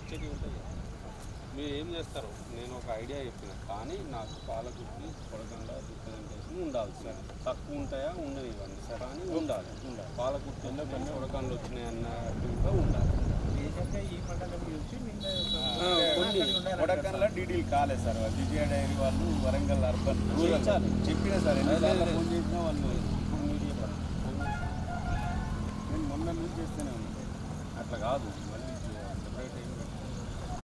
వచ్చేది ఉంటుంది మీరు ఏం చేస్తారు నేను ఒక ఐడియా చెప్పిన కానీ నాకు పాలకుర్తి కొడకండా రిప్రజెంటేషన్ ఉండాలి సార్ తక్కువ ఉంటాయా ఉండదు ఇవన్నీ సార్ కానీ ఉండాలి ఉండాలి పాలకుర్తిలో కొన్ని కొడకండ్లు వచ్చినాయి అన్నట్టుగా ఉండాలి దేశంగా ఈ మండలం చూసి నిన్న ఆ, కొన్ని కొడకన్లో డీటెయిల్ కాలేదు సార్ విజయ డైరీ వాళ్ళు వరంగల్ అర్బన్ రూరల్ చేయించాలి. చెప్పిన సార్ ఎన్నిసార్లు అదే, అదే. ఫోన్ చేసినా వాళ్ళు ఇప్పుడు మీరు చెప్పండి. నేను మొన్న నుంచి చేస్తూనే ఉన్నాను అట్లా కాదు మళ్ళీ సెపరేట్ ఏం